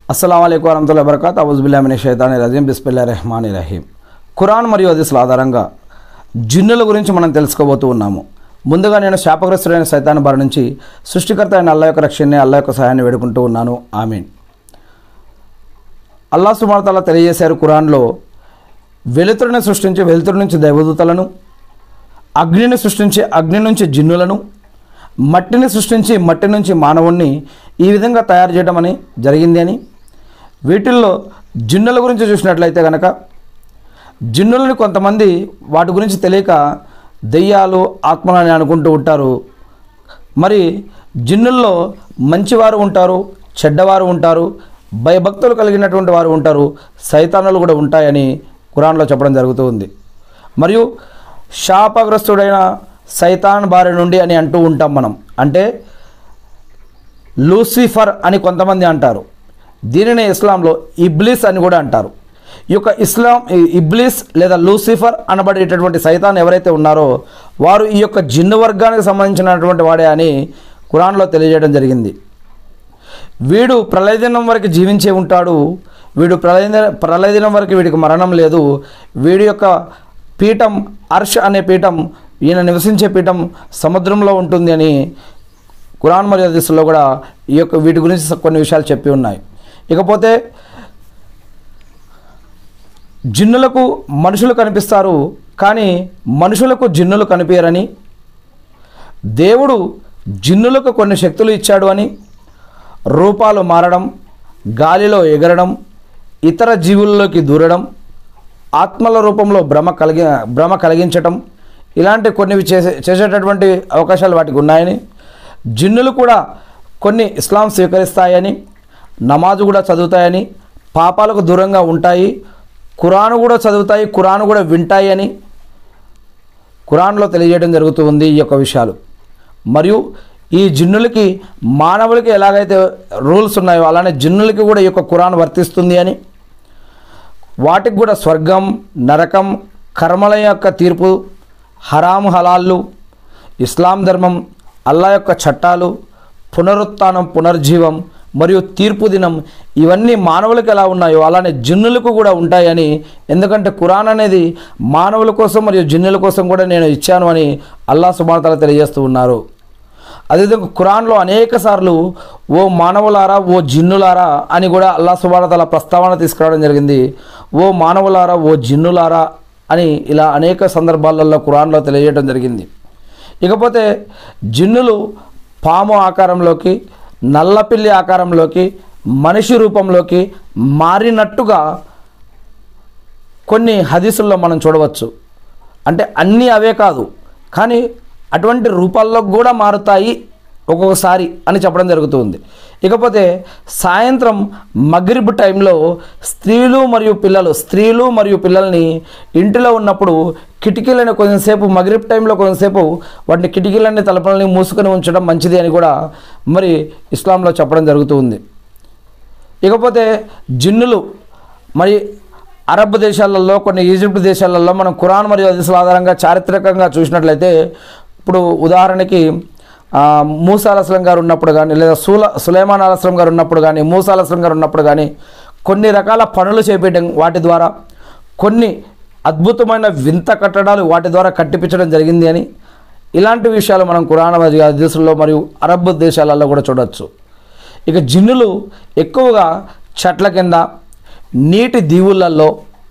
అస్సలం అయికు వరహతుల్లా వరకాత్ అవుజుబుల్లామిని షైతాని రజీం బిస్మిల్లా రెహమాని రహీం ఖురాన్ మరియు హదీసుల ఆధారంగా జిన్నుల గురించి మనం తెలుసుకోబోతూ ఉన్నాము ముందుగా నేను శాపగ్రస్తుడైన సైతాన్ బారి నుంచి సృష్టికర్త అయిన అల్లా యొక్క రక్షణని అల్లా యొక్క సహాయాన్ని వేడుకుంటూ ఉన్నాను ఆమీన్ అల్లా సుమార్తల తెలియజేశారు ఖురాన్లో వెలుతురుని సృష్టించి వెలుతురు నుంచి దైవదూతలను అగ్నిని సృష్టించి అగ్ని నుంచి జిన్నులను మట్టిని సృష్టించి మట్టి నుంచి మానవుణ్ణి ఈ విధంగా తయారు చేయడం అని జరిగింది అని వీటిల్లో జిన్నుల గురించి చూసినట్లయితే కనుక జిన్నులని కొంతమంది వాటి గురించి తెలియక దెయ్యాలు ఆత్మలని అనుకుంటూ ఉంటారు మరి జిన్నుల్లో మంచివారు ఉంటారు చెడ్డవారు ఉంటారు భయభక్తులు కలిగినటువంటి వారు ఉంటారు సైతానులు కూడా ఉంటాయని ఖురాన్లో చెప్పడం జరుగుతూ ఉంది మరియు శాపగ్రస్తుడైన సైతాన్ బారి నుండి అని అంటూ ఉంటాం మనం అంటే లూసిఫర్ అని కొంతమంది అంటారు దీనిని ఇస్లాంలో ఇబ్లిస్ అని కూడా అంటారు ఈ యొక్క ఇస్లాం ఈ ఇబ్లిస్ లేదా లూసిఫర్ అనబడేటటువంటి సైతాన్ ఎవరైతే ఉన్నారో వారు ఈ యొక్క జిన్ను వర్గానికి సంబంధించినటువంటి వాడే అని ఖురాన్లో తెలియజేయడం జరిగింది వీడు ప్రళయదినం వరకు జీవించే ఉంటాడు వీడు ప్రళయ ప్రళయదినం వరకు వీడికి మరణం లేదు వీడి యొక్క పీఠం అర్ష్ అనే పీఠం ఈయన నివసించే పీఠం సముద్రంలో ఉంటుంది అని ఖురాన్ మరియు హదీసుల్లో కూడా ఈ యొక్క వీటి గురించి కొన్ని విషయాలు చెప్పి ఉన్నాయి ఇకపోతే జిన్నులకు మనుషులు కనిపిస్తారు కానీ మనుషులకు జిన్నులు కనిపించరని దేవుడు జిన్నులకు కొన్ని శక్తులు ఇచ్చాడు అని రూపాలు మారడం గాలిలో ఎగరడం ఇతర జీవుల్లోకి దూరడం ఆత్మల రూపంలో భ్రమ కలిగి భ్రమ కలిగించటం ఇలాంటి కొన్ని చేసే చేసేటటువంటి అవకాశాలు వాటికి ఉన్నాయని జిన్నులు కూడా కొన్ని ఇస్లాం స్వీకరిస్తాయని నమాజు కూడా చదువుతాయని పాపాలకు దూరంగా ఉంటాయి ఖురాను కూడా చదువుతాయి ఖురాను కూడా వింటాయి అని ఖురాన్లో తెలియజేయడం జరుగుతూ ఉంది ఈ యొక్క విషయాలు మరియు ఈ జిన్నులకి మానవులకి ఎలాగైతే రూల్స్ ఉన్నాయో అలానే జిన్నులకి కూడా ఈ యొక్క ఖురాన్ వర్తిస్తుంది అని వాటికి కూడా స్వర్గం నరకం కర్మల యొక్క తీర్పు హరాము హలాళ్ళు ఇస్లాం ధర్మం అల్లా యొక్క చట్టాలు పునరుత్థానం పునర్జీవం మరియు తీర్పు దినం ఇవన్నీ మానవులకు ఎలా ఉన్నాయో అలానే జిన్నులకు కూడా ఉంటాయని ఎందుకంటే ఖురాన్ అనేది మానవుల కోసం మరియు జిన్నుల కోసం కూడా నేను ఇచ్చాను అని అల్లా సుమార్తల తెలియజేస్తూ ఉన్నారు అదేవిధంగా ఖురాన్లో అనేక సార్లు ఓ మానవులారా ఓ జిన్నులారా అని కూడా అల్లా సుబానతల ప్రస్తావన తీసుకురావడం జరిగింది ఓ మానవులారా ఓ జిన్నులారా అని ఇలా అనేక సందర్భాలలో ఖురాన్లో తెలియజేయడం జరిగింది ఇకపోతే జిన్నులు పాము ఆకారంలోకి నల్లపిల్లి ఆకారంలోకి మనిషి రూపంలోకి మారినట్టుగా కొన్ని హదీసుల్లో మనం చూడవచ్చు అంటే అన్నీ అవే కాదు కానీ అటువంటి రూపాల్లో కూడా మారుతాయి ఒక్కొక్కసారి అని చెప్పడం జరుగుతుంది ఇకపోతే సాయంత్రం మగ్రిబ్ టైంలో స్త్రీలు మరియు పిల్లలు స్త్రీలు మరియు పిల్లల్ని ఇంటిలో ఉన్నప్పుడు కిటికీలని కొంచెంసేపు మగ్రిబ్ టైంలో కొంచెంసేపు వాటిని కిటికీలన్నీ తలుపులని మూసుకొని ఉంచడం మంచిది అని కూడా మరి ఇస్లాంలో చెప్పడం జరుగుతూ ఉంది ఇకపోతే జిన్నులు మరి అరబ్ దేశాలలో కొన్ని ఈజిప్ట్ దేశాలలో మనం ఖురాన్ మరియు హదీసుల ఆధారంగా చారిత్రకంగా చూసినట్లయితే ఇప్పుడు ఉదాహరణకి ఆ, మూసా అలస్లం గారు ఉన్నప్పుడు కానీ లేదా సూల సులేమాన్ అలస్లం గారు ఉన్నప్పుడు కానీ మూసా అలస్లం గారు ఉన్నప్పుడు కానీ కొన్ని రకాల పనులు చేపట్టడం వాటి ద్వారా కొన్ని అద్భుతమైన వింత కట్టడాలు వాటి ద్వారా కట్టిపించడం జరిగింది అని ఇలాంటి విషయాలు మనం ఖురాన్ మరియు హదీసుల్లో మరియు అరబ్ దేశాలలో కూడా చూడవచ్చు ఇక జిన్నులు ఎక్కువగా చెట్ల కింద నీటి దీవులలో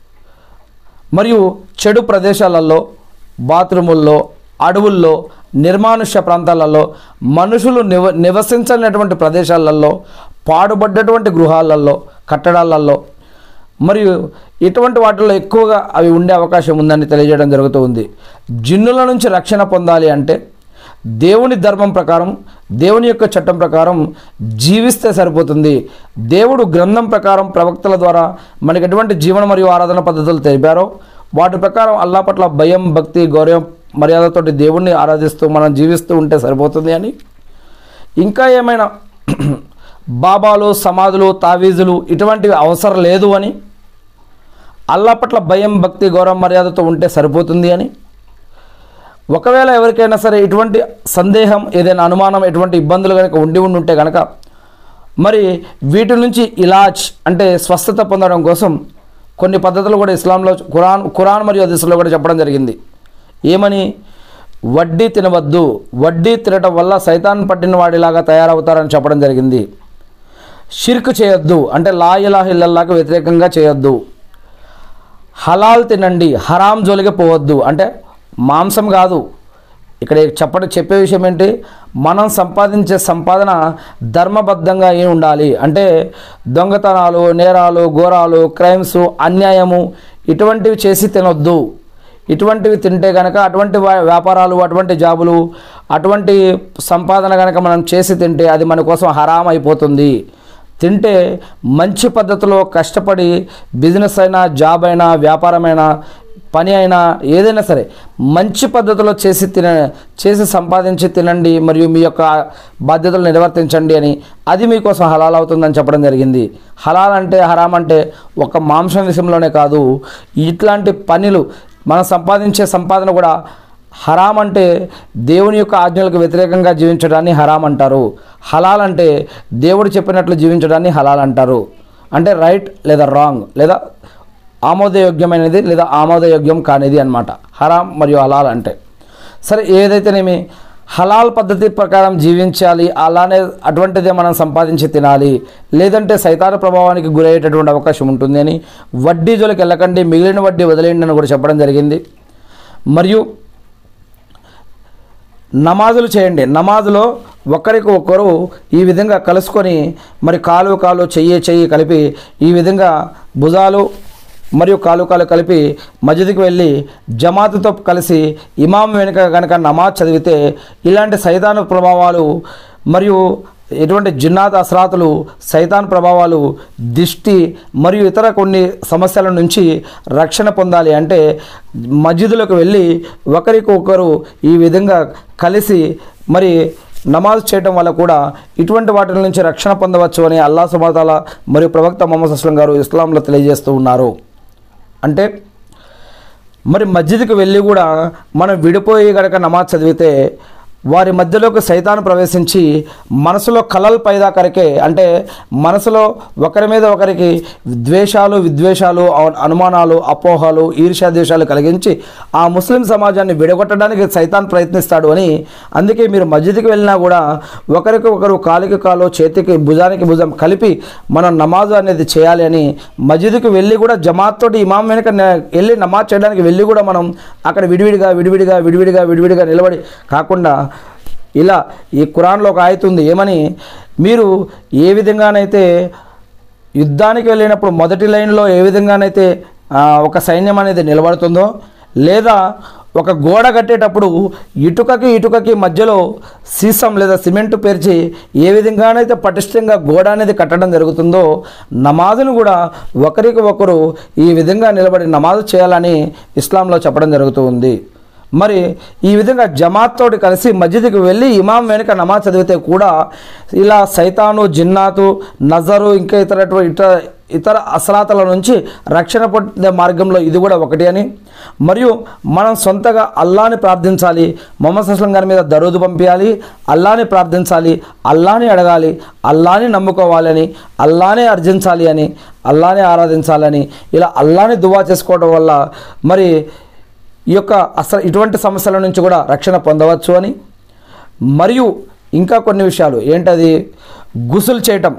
మరియు చెడు ప్రదేశాలలో బాత్రూముల్లో అడవుల్లో నిర్మానుష్య ప్రాంతాలలో మనుషులు నివ నివసించనటువంటి ప్రదేశాలలో పాడుబడ్డటువంటి గృహాలలో కట్టడాలలో మరియు ఇటువంటి వాటిల్లో ఎక్కువగా అవి ఉండే అవకాశం ఉందని తెలియజేయడం జరుగుతూ ఉంది జిన్నుల నుంచి రక్షణ పొందాలి అంటే దేవుని ధర్మం ప్రకారం దేవుని యొక్క చట్టం ప్రకారం జీవిస్తే సరిపోతుంది దేవుడు గ్రంథం ప్రకారం ప్రవక్తల ద్వారా మనకి ఎటువంటి జీవన మరియు ఆరాధన పద్ధతులు తెలిపారో వాటి ప్రకారం అల్లా పట్ల భయం భక్తి గౌరవం మర్యాదతోటి దేవుణ్ణి ఆరాధిస్తూ మనం జీవిస్తూ ఉంటే సరిపోతుంది అని ఇంకా ఏమైనా బాబాలు సమాధులు తావీజులు ఇటువంటివి అవసరం లేదు అని అల్లా పట్ల భయం భక్తి గౌరవం మర్యాదతో ఉంటే సరిపోతుంది అని ఒకవేళ ఎవరికైనా సరే ఇటువంటి సందేహం ఏదైనా అనుమానం ఎటువంటి ఇబ్బందులు కనుక ఉండి ఉండి ఉంటే కనుక మరి వీటి నుంచి ఇలాజ్ అంటే స్వస్థత పొందడం కోసం కొన్ని పద్ధతులు కూడా ఇస్లాంలో ఖురాన్ ఖురాన్ మరియు హదీసులో కూడా చెప్పడం జరిగింది ఏమని వడ్డీ తినవద్దు వడ్డీ తినటం వల్ల సైతాన్ పట్టిన వాడిలాగా తయారవుతారని చెప్పడం జరిగింది షిర్క్ చేయొద్దు అంటే లా ఇలాహ ఇల్లల్లాకి వ్యతిరేకంగా చేయొద్దు హలాల్ తినండి హరాం జోలికి పోవద్దు అంటే మాంసం కాదు ఇక్కడ చెప్పడం చెప్పే విషయం ఏంటి మనం సంపాదించే సంపాదన ధర్మబద్ధంగా ఏ ఉండాలి అంటే దొంగతనాలు నేరాలు ఘోరాలు క్రైమ్స్ అన్యాయము ఇటువంటివి చేసి తినొద్దు ఇటువంటివి తింటే కనుక అటువంటి వా- వ్యాపారాలు అటువంటి జాబులు అటువంటి సంపాదన కనుక మనం చేసి తింటే అది మన కోసం హరాం అయిపోతుంది తింటే మంచి పద్ధతిలో కష్టపడి బిజినెస్ అయినా జాబ్ అయినా వ్యాపారమైనా పని అయినా ఏదైనా సరే మంచి పద్ధతిలో చేసి తిన చేసి సంపాదించి తినండి మరియు మీ యొక్క బాధ్యతలు నిర్వర్తించండి అని అది మీకోసం హలాల్ అవుతుందని చెప్పడం జరిగింది హలాల్ అంటే హరాం అంటే ఒక మాంసం విషయంలోనే కాదు ఇట్లాంటి పనులు మనం సంపాదించే సంపాదన కూడా హరాం అంటే దేవుని యొక్క ఆజ్ఞలకు వ్యతిరేకంగా జీవించడాన్ని హరాం అంటారు హలాల్ అంటే దేవుడు చెప్పినట్లు జీవించడాన్ని హలాల్ అంటారు అంటే రైట్ లేదా రాంగ్ లేదా ఆమోదయోగ్యమైనది లేదా ఆమోదయోగ్యం కానిది అన్నమాట హరాం మరియు హలాల్ అంటే సరే ఏదైతేనేమి హలాల్ పద్ధతి ప్రకారం జీవించాలి అలానే అటువంటిదే మనం సంపాదించి తినాలి లేదంటే సైతాన ప్రభావానికి గురయ్యేటటువంటి అవకాశం ఉంటుంది అని వడ్డీ జోలికి వెళ్ళకండి మిగిలిన వడ్డీ వదిలేయండి అని కూడా చెప్పడం జరిగింది మరియు నమాజులు చేయండి నమాజులో ఒకరికి ఒకరు ఈ విధంగా కలుసుకొని మరి కాలు కాలు చెయ్యి చెయ్యి కలిపి ఈ విధంగా భుజాలు మరియు కాలు కాలు కలిపి మస్జిద్కి వెళ్ళి జమాతుతో కలిసి ఇమాం వెనుక కనుక నమాజ్ చదివితే ఇలాంటి సైతాను ప్రభావాలు మరియు ఎటువంటి జిన్నాత్ అసరాతులు సైతాన్ ప్రభావాలు దిష్టి మరియు ఇతర కొన్ని సమస్యల నుంచి రక్షణ పొందాలి అంటే మస్జిదులకు వెళ్ళి ఒకరికి ఒకరు ఈ విధంగా కలిసి మరి నమాజ్ చేయడం వల్ల కూడా ఇటువంటి వాటి నుంచి రక్షణ పొందవచ్చు అని అల్లా సుబాతాల మరియు ప్రవక్త మొహమ్మద్ అస్లం గారు ఇస్లాంలో తెలియజేస్తూ ఉన్నారు అంటే మరి మస్జిద్కి వెళ్ళి కూడా మనం విడిపోయి గనక నమాజ్ చదివితే వారి మధ్యలోకి సైతాను ప్రవేశించి మనసులో కలల్ పైదా కరికే అంటే మనసులో ఒకరి మీద ఒకరికి ద్వేషాలు విద్వేషాలు అను- అనుమానాలు అపోహలు ఈర్ష్యాద్వేషాలు కలిగించి ఆ ముస్లిం సమాజాన్ని విడగొట్టడానికి సైతాన్ ప్రయత్నిస్తాడు అని అందుకే మీరు మస్జిద్కి వెళ్ళినా కూడా ఒకరికి ఒకరు కాలికి కాలు చేతికి భుజానికి భుజం కలిపి మనం నమాజు అనేది చేయాలి అని మస్జిద్కి వెళ్ళి కూడా జమాత్ తోటి ఇమాం వెనుక న- వెళ్ళి నమాజ్ చేయడానికి వెళ్ళి కూడా మనం అక్కడ విడివిడిగా విడివిడిగా విడివిడిగా విడివిడిగా నిలబడి కాకుండా ఇలా ఈ ఖురాన్లో ఒక ఆయత ఉంది ఏమని మీరు ఏ విధంగానైతే యుద్ధానికి వెళ్ళినప్పుడు మొదటి లైన్లో ఏ విధంగానైతే ఆ, ఒక సైన్యం అనేది నిలబడుతుందో లేదా ఒక గోడ కట్టేటప్పుడు ఇటుకకి ఇటుకకి మధ్యలో సీసం లేదా సిమెంట్ పేర్చి ఏ విధంగానైతే పటిష్టంగా గోడ అనేది కట్టడం జరుగుతుందో నమాజును కూడా ఒకరికి ఒకరు ఈ విధంగా నిలబడి నమాజు చేయాలని ఇస్లాంలో చెప్పడం జరుగుతూ ఉంది మరి ఈ విధంగా జమాత్ తోటి కలిసి మస్జిద్కి వెళ్ళి ఇమాం వెనుక నమాజ్ చదివితే కూడా ఇలా సైతాను జిన్నాతు నజరు ఇంకా ఇతర ఇతర ఇతర అసలాతల నుంచి రక్షణ పొందే మార్గంలో ఇది కూడా ఒకటి అని మరియు మనం సొంతగా అల్లాని ప్రార్థించాలి మొహమ్మద్ అస్లం గారి మీద దరూదు పంపించాలి అల్లాని ప్రార్థించాలి అల్లాని అడగాలి అల్లాని నమ్ముకోవాలని అల్లానే అర్జించాలి అని అల్లానే ఆరాధించాలని ఇలా అల్లాని దువా చేసుకోవడం వల్ల మరి ఈ యొక్క అసలు ఇటువంటి సమస్యల నుంచి కూడా రక్షణ పొందవచ్చు అని మరియు ఇంకా కొన్ని విషయాలు ఏంటది గుసులు చేయటం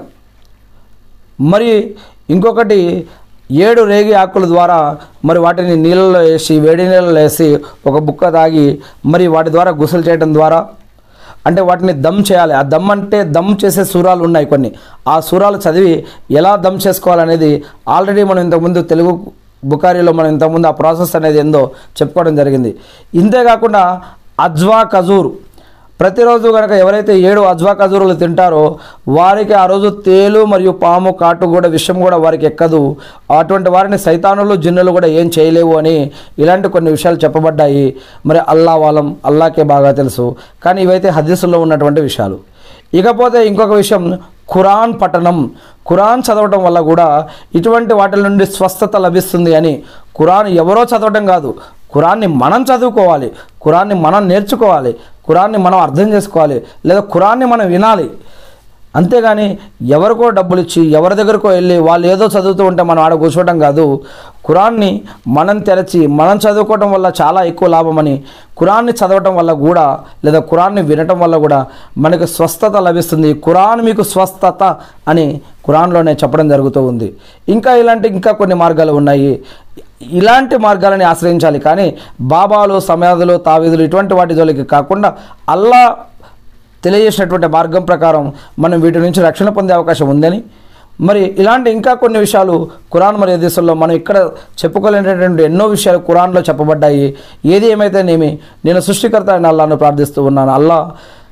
మరి ఇంకొకటి ఏడు రేగి ఆకుల ద్వారా మరి వాటిని నీళ్ళలో వేసి వేడి నీళ్ళలో వేసి ఒక బుక్క తాగి మరి వాటి ద్వారా గుసలు చేయడం ద్వారా అంటే వాటిని దమ్ చేయాలి ఆ దమ్ అంటే దమ్ చేసే సూరాలు ఉన్నాయి కొన్ని ఆ సూరాలు చదివి ఎలా దమ్ చేసుకోవాలనేది ఆల్రెడీ మనం ఇంతకుముందు తెలుగు బుకారీలో మనం ఇంతకుముందు ఆ ప్రాసెస్ అనేది ఏందో చెప్పుకోవడం జరిగింది ఇంతేకాకుండా అజ్వా ఖజూర్ ప్రతిరోజు కనుక ఎవరైతే ఏడు అజ్వా ఖజూరులు తింటారో వారికి ఆ రోజు తేలు మరియు పాము కాటు కూడా విషయం కూడా వారికి ఎక్కదు అటువంటి వారిని సైతానులు జిన్నులు కూడా ఏం చేయలేవు అని ఇలాంటి కొన్ని విషయాలు చెప్పబడ్డాయి మరి అల్లా వాళ్ళం అల్లాకే బాగా తెలుసు కానీ ఇవైతే హదీసుల్లో ఉన్నటువంటి విషయాలు ఇకపోతే ఇంకొక విషయం ఖురాన్ పఠనం ఖురాన్ చదవటం వల్ల కూడా ఇటువంటి వాటి నుండి స్వస్థత లభిస్తుంది అని ఖురాన్ ఎవరో చదవటం కాదు ఖురాన్ని మనం చదువుకోవాలి ఖురాన్ని మనం నేర్చుకోవాలి ఖురాన్ని మనం అర్థం చేసుకోవాలి లేదా ఖురాన్ని మనం వినాలి అంతేగాని ఎవరికో డబ్బులు ఇచ్చి ఎవరి దగ్గరకో వెళ్ళి వాళ్ళు ఏదో చదువుతూ ఉంటే మనం ఆడ కూర్చోవడం కాదు ఖురాన్ని మనం తెరచి మనం చదువుకోవటం వల్ల చాలా ఎక్కువ లాభమని ఖురాన్ని చదవటం వల్ల కూడా లేదా ఖురాన్ని వినటం వల్ల కూడా మనకు స్వస్థత లభిస్తుంది ఖురాన్ మీకు స్వస్థత అని ఖురాన్లోనే చెప్పడం జరుగుతూ ఉంది ఇంకా ఇలాంటి ఇంకా కొన్ని మార్గాలు ఉన్నాయి ఇలాంటి మార్గాలని ఆశ్రయించాలి కానీ బాబాలు సమాధులు తావీదులు ఇటువంటి వాటి జోలికి కాకుండా అల్లా తెలియజేసినటువంటి మార్గం ప్రకారం మనం వీటి నుంచి రక్షణ పొందే అవకాశం ఉందని మరి ఇలాంటి ఇంకా కొన్ని విషయాలు ఖురాన్ మరియు హదీసుల్లో మనం ఇక్కడ చెప్పుకోలేనటువంటి ఎన్నో విషయాలు ఖురాన్లో చెప్పబడ్డాయి ఏది ఏమైతేనేమి నేను సృష్టికర్త అయిన అల్లాను ప్రార్థిస్తూ ఉన్నాను అల్లా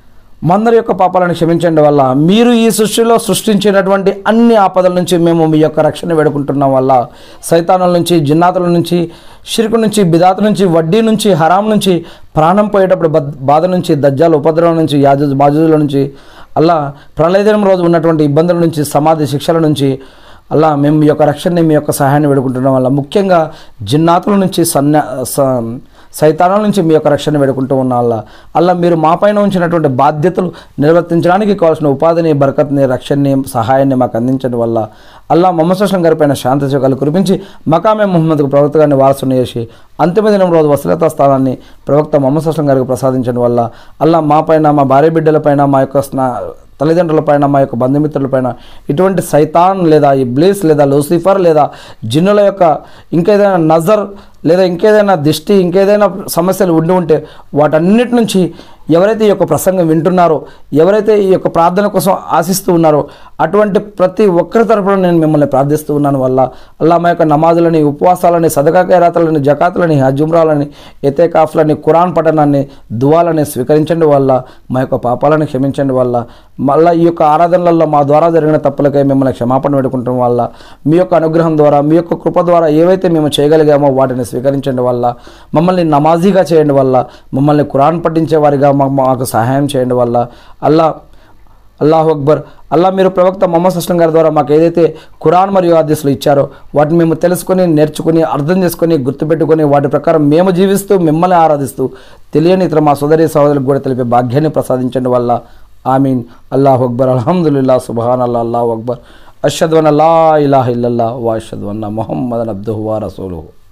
మందరి యొక్క పాపాలను క్షమించండి వల్ల మీరు ఈ సృష్టిలో సృష్టించినటువంటి అన్ని ఆపదల నుంచి మేము మీ యొక్క రక్షణ వేడుకుంటున్నాం వల్ల సైతానుల నుంచి జిన్నాతుల నుంచి షిరుకు నుంచి బిదాత నుంచి వడ్డీ నుంచి హరాం నుంచి ప్రాణం పోయేటప్పుడు బద్ బాధ నుంచి దజ్జాల ఉపద్రవం నుంచి యాజు బాజుల నుంచి అలా ప్రళయదినం రోజు ఉన్నటువంటి ఇబ్బందుల నుంచి సమాధి శిక్షల నుంచి అలా మేము మీ యొక్క రక్షణని మీ యొక్క సహాయాన్ని వేడుకుంటున్నాం వల్ల ముఖ్యంగా జిన్నాతుల నుంచి సన్యా స- సైతానాల నుంచి మీ యొక్క రక్షణ వేడుకుంటూ ఉన్న వల్ల అలా మీరు మా పైన ఉంచినటువంటి బాధ్యతలు నిర్వర్తించడానికి కావాల్సిన ఉపాధిని బరకత్ని రక్షణని సహాయాన్ని మాకు అందించడం వల్ల అల్లా మొహమ్మద్ సుస్లం గారి పైన శాంతి సుఖాలు కురిపించి మకామే ముహమ్మద్కు ప్రవక్త గారిని వారసుని చేసి అంతిమ దినం రోజు వసలత స్థానాన్ని ప్రవక్త మొహమ్మద్ సుస్లం గారికి ప్రసాదించడం వల్ల అల్లా మా పైన మా భార్య బిడ్డలపైన మా యొక్క స్నా తల్లిదండ్రులపైన మా యొక్క బంధుమిత్రులపైన ఇటువంటి సైతాన్ లేదా ఇబ్లీస్ లేదా లూసిఫర్ లేదా జిన్నుల యొక్క ఇంకేదైనా నజర్ లేదా ఇంకేదైనా దిష్టి ఇంకేదైనా సమస్యలు ఉండి ఉంటే వాటన్నిటి నుంచి ఎవరైతే ఈ యొక్క ప్రసంగం వింటున్నారో ఎవరైతే ఈ యొక్క ప్రార్థన కోసం ఆశిస్తూ ఉన్నారో అటువంటి ప్రతి ఒక్కరి తరపున నేను మిమ్మల్ని ప్రార్థిస్తూ ఉన్నాను వల్ల అల్లా మా యొక్క నమాజులని ఉపవాసాలని సదకా ఖైరాతులని జకాతులని హజుమ్రాలని ఎతేకాఫ్లని ఖురాన్ పఠనాన్ని దువాలని స్వీకరించండి వల్ల మా యొక్క పాపాలను క్షమించండి వల్ల మళ్ళీ ఈ యొక్క ఆరాధనలలో మా ద్వారా జరిగిన తప్పులకై మిమ్మల్ని క్షమాపణ పెట్టుకుంటం వల్ల మీ యొక్క అనుగ్రహం ద్వారా మీ యొక్క కృప ద్వారా ఏవైతే మేము చేయగలిగామో వాటిని స్వీకరించండి వల్ల మమ్మల్ని నమాజీగా చేయండి వల్ల మమ్మల్ని ఖురాన్ పఠించే వారిగా మా- మాకు సహాయం చేయండి వల్ల అల్లా అల్లాహు అక్బర్ అల్లా మీరు ప్రవక్త మొహమ్మద్ సస్లం గారి ద్వారా మాకు ఏదైతే ఖురాన్ మరియు ఆదేశాలు ఇచ్చారో వాటిని మేము తెలుసుకొని నేర్చుకుని అర్థం చేసుకొని గుర్తుపెట్టుకొని వాటి ప్రకారం మేము జీవిస్తూ మిమ్మల్ని ఆరాధిస్తూ తెలియని ఇతర మా సోదరి సహోదరులకు కూడా తెలిపే భాగ్యాన్ని ప్రసాదించండి వల్ల ఆమీన్ అల్లాహు అక్బర్ అల్హమ్దుల్లా సుబహాన్ అల్లా అల్లాహు అక్బర్ అషద్వన్ అల్లా ఇలాహ ఇల్లల్లా వా అషద్వన్న మొహమ్మద్ అబ్దుహు వా రసూలుహు